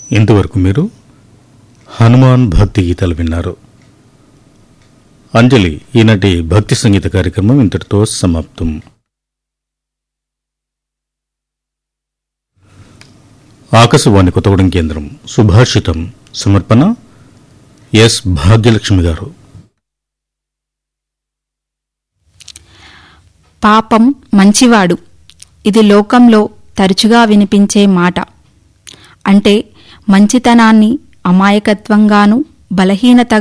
ఇంతవరకు మీరు హనుమాన్ భక్తి గీతాలు విన్నారు అంజలి ఈనాటి భక్తి సంగీత కార్యక్రమం ఇంతటితో సమాప్తం ఆకాశవాణి కొత్తగూడెం కేంద్రం సుభాషితం సమర్పణ ఎస్ భాగ్యలక్ష్మి గారు పాపం మంచివాడు ఇది లోకంలో తరచుగా వినిపించే మాట అంటే మంచితనాన్ని అమాయకత్వంగాను బలహీనతగా